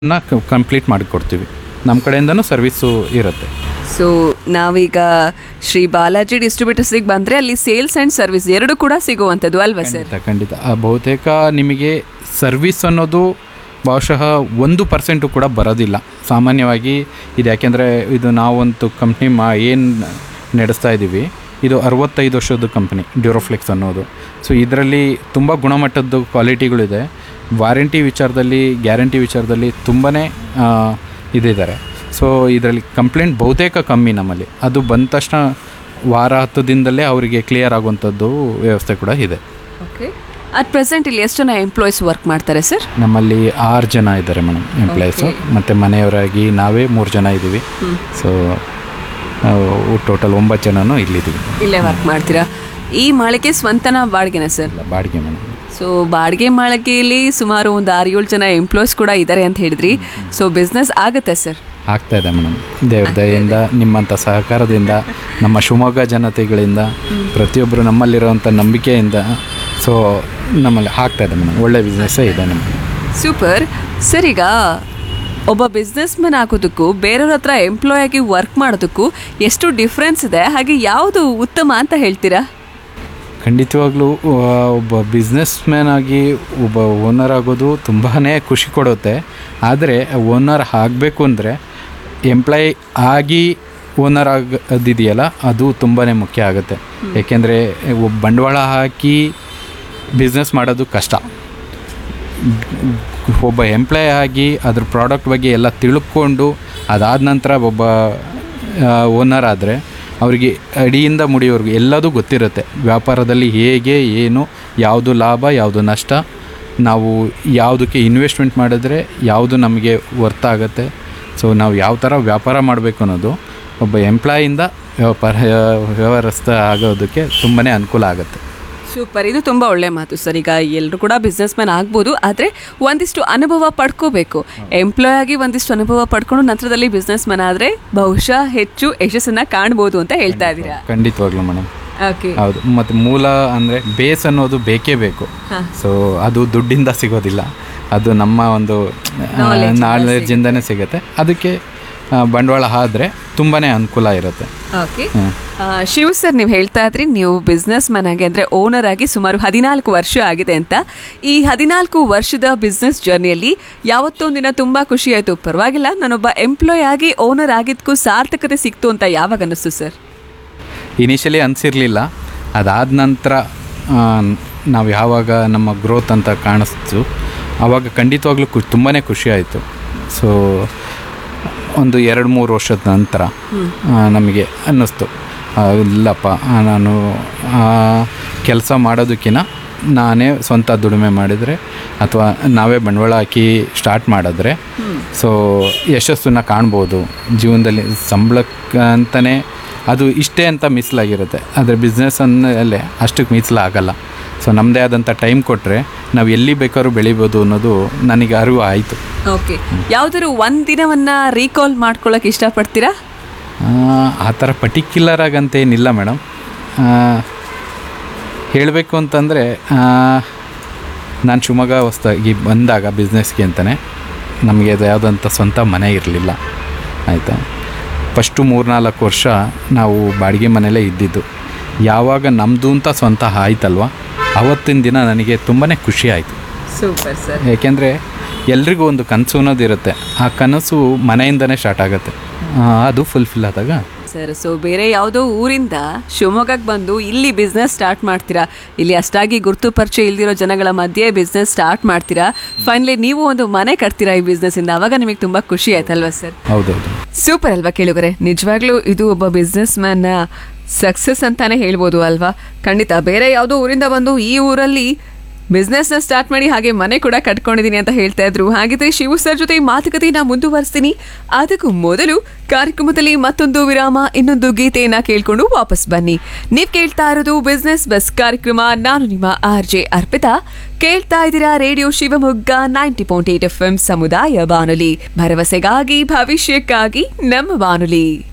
ನ ಕಂಪ್ಲೀಟ್ ಮಾಡಿಕೊಡ್ತೀವಿ ನಮ್ಮ ಕಡೆಯಿಂದನೂ ಸರ್ವಿಸು ಇರುತ್ತೆ ಸೊ ನಾವೀಗ ಶ್ರೀ ಬಾಲಾಜಿ ಡಿಸ್ಟ್ರಿಬ್ಯೂಟರ್ಸಿಗೆ ಬಂದರೆ ಅಲ್ಲಿ ಸೇಲ್ಸ್ ಆ್ಯಂಡ್ ಸರ್ವಿಸ್ ಎರಡು ಕೂಡ ಸಿಗುವಂಥದ್ದು ಅಲ್ವಾ ಸರ್ ಖಂಡಿತ ಖಂಡಿತ ಆ, ಬಹುತೇಕ ನಿಮಗೆ ಸರ್ವಿಸ್ ಅನ್ನೋದು ಬಹುಶಃ ಒಂದು ಪರ್ಸೆಂಟು ಕೂಡ ಬರೋದಿಲ್ಲ ಸಾಮಾನ್ಯವಾಗಿ ಇದು ಯಾಕೆಂದರೆ ಇದು ನಾವಂತೂ ಕಂಪ್ನಿ ಮಾ ಏನು ನಡೆಸ್ತಾ ಇದ್ದೀವಿ ಇದು ಅರವತ್ತೈದು ವರ್ಷದ ಕಂಪ್ನಿ ಡ್ಯೂರೋಫ್ಲೆಕ್ಸ್ ಅನ್ನೋದು ಸೊ ಇದರಲ್ಲಿ ತುಂಬ ಗುಣಮಟ್ಟದ್ದು ಕ್ವಾಲಿಟಿಗಳಿದೆ ವಾರಂಟಿ ವಿಚಾರದಲ್ಲಿ ಗ್ಯಾರಂಟಿ ವಿಚಾರದಲ್ಲಿ ತುಂಬಾ ಇದಿದ್ದಾರೆ ಸೊ ಇದರಲ್ಲಿ ಕಂಪ್ಲೇಂಟ್ ಬಹುತೇಕ ಕಮ್ಮಿ ನಮ್ಮಲ್ಲಿ ಅದು ಬಂದ ತಕ್ಷಣ ವಾರ ಹತ್ತು ದಿನದಲ್ಲೇ ಅವರಿಗೆ ಕ್ಲಿಯರ್ ಆಗುವಂಥದ್ದು ವ್ಯವಸ್ಥೆ ಕೂಡ ಇದೆ ಓಕೆ ಅಟ್ ಪ್ರೆಸೆಂಟ್ ಇಲ್ಲಿ ಎಷ್ಟು ಜನ ಎಂಪ್ಲಾಯೀಸ್ ವರ್ಕ್ ಮಾಡ್ತಾರೆ ಸರ್ ನಮ್ಮಲ್ಲಿ ಆರು ಜನ ಇದ್ದಾರೆ ಮೇಡಮ್ ಎಂಪ್ಲಾಯೀಸು ಮತ್ತು ಮನೆಯವರಾಗಿ ನಾವೇ ಮೂರು ಜನ ಇದ್ದೀವಿ ಸೊ ನಾವು ಟೋಟಲ್ ಒಂಬತ್ತು ಜನನೂ ಇಲ್ಲಿದ್ದೀವಿ ಇಲ್ಲೇ ವರ್ಕ್ ಮಾಡ್ತೀರಾ ಈ ಮಾಳಿಗೆ ಸ್ವಂತನ ಬಾಡಿಗೆನ ಸರ್ ಇಲ್ಲ ಬಾಡಿಗೆ ಮೇಡಮ್ ಸೊ ಬಾಡಿಗೆ ಮಾಳಿಗೆಯಲ್ಲಿ ಸುಮಾರು ಒಂದು ಆರು ಏಳು ಜನ ಎಂಪ್ಲಾಯೀಸ್ ಕೂಡ ಇದ್ದಾರೆ ಅಂತ ಹೇಳಿದ್ರಿ ಸೊ ಬಿಸ್ನೆಸ್ ಆಗುತ್ತೆ ಸರ್ ಆಗ್ತಾ ಇದೆ ಮೇಡಮ್ ದೇವ್ರ ದಯೆಯಿಂದ ನಿಮ್ಮಂಥ ಸಹಕಾರದಿಂದ ನಮ್ಮ ಶಿವಮೊಗ್ಗ ಜನತೆಗಳಿಂದ ಪ್ರತಿಯೊಬ್ಬರು ನಮ್ಮಲ್ಲಿರುವಂಥ ನಂಬಿಕೆಯಿಂದ ಸೊ ನಮ್ಮಲ್ಲಿ ಆಗ್ತಾ ಇದೆ ಮೇಡಮ್ ಒಳ್ಳೆ ಬಿಸ್ನೆಸ್ಸೇ ಇದೆ ನಮಗೆ ಸೂಪರ್ ಸರ್ ಈಗ ಒಬ್ಬ ಬಿಸ್ನೆಸ್ ಮ್ಯಾನ್ ಆಗೋದಕ್ಕೂ ಬೇರೆಯವ್ರ ಹತ್ರ ಎಂಪ್ಲಾಯ್ ಆಗಿ ವರ್ಕ್ ಮಾಡೋದಕ್ಕೂ ಎಷ್ಟು ಡಿಫ್ರೆನ್ಸ್ ಇದೆ ಹಾಗೆ ಯಾವುದು ಉತ್ತಮ ಅಂತ ಹೇಳ್ತೀರಾ ಖಂಡಿತವಾಗ್ಲೂ ಆ, ಒಬ್ಬ ಬಿಸ್ನೆಸ್ ಮ್ಯಾನ್ ಆಗಿ ಒಬ್ಬ ಓನರ್ ಆಗೋದು ತುಂಬಾ ಖುಷಿ ಕೊಡುತ್ತೆ ಆದರೆ ಓನರ್ ಆಗಬೇಕು ಅಂದರೆ ಎಂಪ್ಲಾಯ್ ಆಗಿ ಓನರ್ ಆಗೋದಿದೆಯಲ್ಲ ಅದು ತುಂಬಾ ಮುಖ್ಯ ಆಗುತ್ತೆ ಏಕೆಂದರೆ ಒಬ್ಬ ಬಂಡವಾಳ ಹಾಕಿ ಬಿಸ್ನೆಸ್ ಮಾಡೋದು ಕಷ್ಟ ಒಬ್ಬ ಎಂಪ್ಲಾಯ್ ಆಗಿ ಅದ್ರ ಪ್ರಾಡಕ್ಟ್ ಬಗ್ಗೆ ಎಲ್ಲ ತಿಳ್ಕೊಂಡು ಅದಾದ ನಂತರ ಒಬ್ಬ ಓನರ್ ಆದರೆ ಅವರಿಗೆ ಅಡಿಯಿಂದ ಮುಡಿಯೋರ್ಗು ಎಲ್ಲದೂ ಗೊತ್ತಿರುತ್ತೆ ವ್ಯಾಪಾರದಲ್ಲಿ ಹೇಗೆ ಏನು ಯಾವುದು ಲಾಭ ಯಾವುದು ನಷ್ಟ ನಾವು ಯಾವುದಕ್ಕೆ ಇನ್ವೆಸ್ಟ್ಮೆಂಟ್ ಮಾಡಿದ್ರೆ ಯಾವುದು ನಮಗೆ ವರ್ತ್ ಆಗುತ್ತೆ ಸೊ ನಾವು ಯಾವ ಥರ ವ್ಯಾಪಾರ ಮಾಡಬೇಕು ಅನ್ನೋದು ಒಬ್ಬ ಎಂಪ್ಲಾಯಿಂದ ವ್ಯಾಪಾರ ವ್ಯವಹರಿಸ್ತ ಆಗೋದಕ್ಕೆ ತುಂಬಾ ಅನುಕೂಲ ಆಗುತ್ತೆ ಸೂಪರ್ ಇದು ತುಂಬ ಒಳ್ಳೆ ಮಾತು ಸರ್ ಈಗ ಎಲ್ಲರೂ ಕೂಡ ಬಿಸ್ನೆಸ್ ಮ್ಯಾನ್ ಆಗ್ಬೋದು ಆದರೆ ಒಂದಿಷ್ಟು ಅನುಭವ ಪಡ್ಕೋಬೇಕು ಎಂಪ್ಲಾಯ್ ಆಗಿ ಒಂದಿಷ್ಟು ಅನುಭವ ಪಡ್ಕೊಂಡು ನಂತರದಲ್ಲಿ ಬಿಸ್ನೆಸ್ ಮ್ಯಾನ್ ಆದರೆ ಬಹುಶಃ ಹೆಚ್ಚು ಯಶಸ್ಸನ್ನ ಕಾಣ್ಬೋದು ಅಂತ ಹೇಳ್ತಾ ಇದ್ದೀರಾ ಖಂಡಿತವಾಗ್ಲೂ ಮೇಡಮ್ ಓಕೆ ಹೌದು ಮತ್ತು ಮೂಲ ಅಂದರೆ ಬೇಸ್ ಅನ್ನೋದು ಬೇಕೇ ಬೇಕು ಸೊ ಅದು ದುಡ್ಡಿಂದ ಸಿಗೋದಿಲ್ಲ ಅದು ನಮ್ಮ ಒಂದು ನಾಲೆಡ್ಜಿಂದನೇ ಸಿಗುತ್ತೆ ಅದಕ್ಕೆ ಆ, ಬಂಡವಾಳ ಆದ್ರೆ ತುಂಬಾ ಅನುಕೂಲ ಇರುತ್ತೆ ಓಕೆ ಹ್ಮ್. ಶಿವ್ ಸರ್ ನೀವು ಹೇಳ್ತಾ ಇದ್ರಿ ನೀವು ಬಿಸ್ನೆಸ್ ಮ್ಯಾನ್ ಆಗಿ ಅಂದರೆ ಓನರ್ ಆಗಿ ಸುಮಾರು ಹದಿನಾಲ್ಕು ವರ್ಷ ಆಗಿದೆ ಅಂತ ಈ ಹದಿನಾಲ್ಕು ವರ್ಷದ ಬಿಸ್ನೆಸ್ ಜರ್ನಿಯಲ್ಲಿ ಯಾವತ್ತೊಂದಿನ ತುಂಬ ಖುಷಿ ಆಯಿತು ಪರವಾಗಿಲ್ಲ ನಾನೊಬ್ಬ ಎಂಪ್ಲಾಯ್ ಆಗಿ ಓನರ್ ಆಗಿದ್ದಕ್ಕೂ ಸಾರ್ಥಕತೆ ಸಿಕ್ತು ಅಂತ ಯಾವಾಗ ಅನ್ನಿಸ್ತು ಸರ್ ಇನಿಷಿಯಲಿ ಅನಿಸಿರಲಿಲ್ಲ ಅದಾದ ನಂತರ ನಾವು ಯಾವಾಗ ನಮ್ಮ ಗ್ರೋತ್ ಅಂತ ಕಾಣಿಸ್ತು ಆವಾಗ ಖಂಡಿತವಾಗ್ಲೂ ಕು ತುಂಬಾ ಖುಷಿ ಆಯಿತು ಸೊ ಒಂದು ಎರಡು ಮೂರು ವರ್ಷದ ನಂತರ ಆ, ನಮಗೆ ಅನ್ನಿಸ್ತು ಆ, ಇಲ್ಲಪ್ಪ ಆ, ನಾನು ಕೆಲಸ ಮಾಡೋದಕ್ಕಿಂತ ನಾನೇ ಸ್ವಂತ ದುಡಿಮೆ ಮಾಡಿದರೆ ಅಥವಾ ನಾವೇ ಬಂಡವಾಳ ಹಾಕಿ ಸ್ಟಾರ್ಟ್ ಮಾಡಿದ್ರೆ ಸೊ ಯಶಸ್ಸನ್ನು ಕಾಣ್ಬೋದು ಜೀವನದಲ್ಲಿ ಸಂಬಳಕ್ಕೆ ಅಂತಲೇ ಅದು ಇಷ್ಟೇ ಅಂತ ಮೀಸಲಾಗಿರುತ್ತೆ ಆದರೆ ಬಿಸ್ನೆಸ್ ಅನ್ನಲ್ಲೇ ಅಷ್ಟಕ್ಕೆ ಮೀಸಲಾಗಲ್ಲ ಸೊ ನಮ್ಮದೇ ಆದಂಥ ಟೈಮ್ ಕೊಟ್ಟರೆ ನಾವು ಎಲ್ಲಿ ಬೇಕಾದ್ರೂ ಬೆಳಿಬೋದು ಅನ್ನೋದು ನನಗೆ ಅರಿವು ಆಯಿತು ಓಕೆ ಯಾವ್ದಾದ್ರು ಒಂದು ದಿನವನ್ನ ರೀಕಾಲ್ ಮಾಡ್ಕೊಳ್ಳೋಕೆ ಇಷ್ಟಪಡ್ತೀರಾ ಆ ಥರ ಪರ್ಟಿಕ್ಯುಲರ್ ಆಗಂತ ಏನಿಲ್ಲ ಮೇಡಮ್ ಹೇಳಬೇಕು ಅಂತಂದರೆ ನಾನು ಶಿವಮೊಗ್ಗ ಹೊಸ್ದಾಗಿ ಬಂದಾಗ ಬಿಸ್ನೆಸ್ಗೆ ಅಂತಲೇ ನಮಗೆ ಅದು ಯಾವುದಂಥ ಸ್ವಂತ ಮನೆ ಇರಲಿಲ್ಲ ಆಯಿತಾ ಫಸ್ಟು ಮೂರ್ನಾಲ್ಕು ವರ್ಷ ನಾವು ಬಾಡಿಗೆ ಮನೆಯಲ್ಲೇ ಇದ್ದಿದ್ದು ಯಾವಾಗ ನಮ್ಮದು ಅಂತ ಸ್ವಂತ ಆಯ್ತಲ್ವ ಅವತ್ತಿನ ದಿನ ನನಗೆ ತುಂಬಾ ಖುಷಿ ಆಯಿತು ಸೂಪರ್ ಸರ್ ಏಕೆಂದರೆ ಎಲ್ರಿಗೂ ಒಂದು ಕನಸು ಅನ್ನೋದಿರುತ್ತೆ ಆ ಕನಸು ಮನೆಯಿಂದನೇ ಸ್ಟಾರ್ಟ್ ಆಗುತ್ತೆ ಆ, ಅದು ಫುಲ್ಫಿಲ್ ಆದಾಗ ಸರ್ ಸೊ ಬೇರೆ ಯಾವುದೋ ಊರಿಂದ ಶಿವಮೊಗ್ಗಕ್ಕೆ ಬಂದು ಇಲ್ಲಿ ಬಿಸ್ನೆಸ್ ಸ್ಟಾರ್ಟ್ ಮಾಡ್ತೀರಾ ಇಲ್ಲಿ ಅಷ್ಟಾಗಿ ಗುರುತು ಪರಿಚಯ ಇಲ್ದಿರೋ ಜನಗಳ ಮಧ್ಯೆ ಬಿಸ್ನೆಸ್ ಸ್ಟಾರ್ಟ್ ಮಾಡ್ತೀರಾ ಫೈನಲಿ ನೀವು ಒಂದು ಮನೆ ಕಟ್ತೀರಾ ಈ business ಇಂದ ಅವಾಗ ನಿಮಗೆ ತುಂಬಾ ಖುಷಿ ಆಯ್ತಲ್ವಾ ಸರ್ ಹೌದೌದು ಸೂಪರ್ ಅಲ್ವಾ ಕೇಳುಗರೆ ನಿಜವಾಗ್ಲೂ ಇದು ಒಬ್ಬ ಬಿಸ್ನೆಸ್ ಮ್ಯಾನ್ನ ಸಕ್ಸಸ್ ಅಂತಾನೆ ಹೇಳ್ಬೋದು ಅಲ್ವಾ ಖಂಡಿತ ಬೇರೆ ಯಾವುದೋ ಊರಿಂದ ಬಂದು ಈ ಊರಲ್ಲಿ ಬಿಸ್ನೆಸ್ನ ಸ್ಟಾರ್ಟ್ ಮಾಡಿ ಹಾಗೆ ಮನೆ ಕೂಡ ಕಟ್ಕೊಂಡಿದ್ದೀನಿ ಅಂತ ಹೇಳ್ತಾ ಇದ್ರು ಹಾಗಿದ್ರೆ ಶಿವು ಸರ್ ಜೊತೆ ಈ ಮಾತುಕತೆನ ಮುಂದುವರಿಸ್ತೀನಿ ಅದಕ್ಕೂ ಮೊದಲು ಕಾರ್ಯಕ್ರಮದಲ್ಲಿ ಮತ್ತೊಂದು ವಿರಾಮ ಇನ್ನೊಂದು ಗೀತೆಯನ್ನ ಕೇಳ್ಕೊಂಡು ವಾಪಸ್ ಬನ್ನಿ ನೀವ್ ಕೇಳ್ತಾ ಇರೋದು ಬಿಸ್ನೆಸ್ ಬಸ್ ಕಾರ್ಯಕ್ರಮ ನಾನು ನಿಮ್ಮ ಆರ್ ಜೆ ಅರ್ಪಿತಾ ಕೇಳ್ತಾ ಇದ್ದೀರಾ radio Shivamogga ninety point eight F M ಸಮುದಾಯ ಬಾನುಲಿ ಭರವಸೆಗಾಗಿ ಭವಿಷ್ಯಕ್ಕಾಗಿ ನಮ್ಮ ಬಾನುಲಿ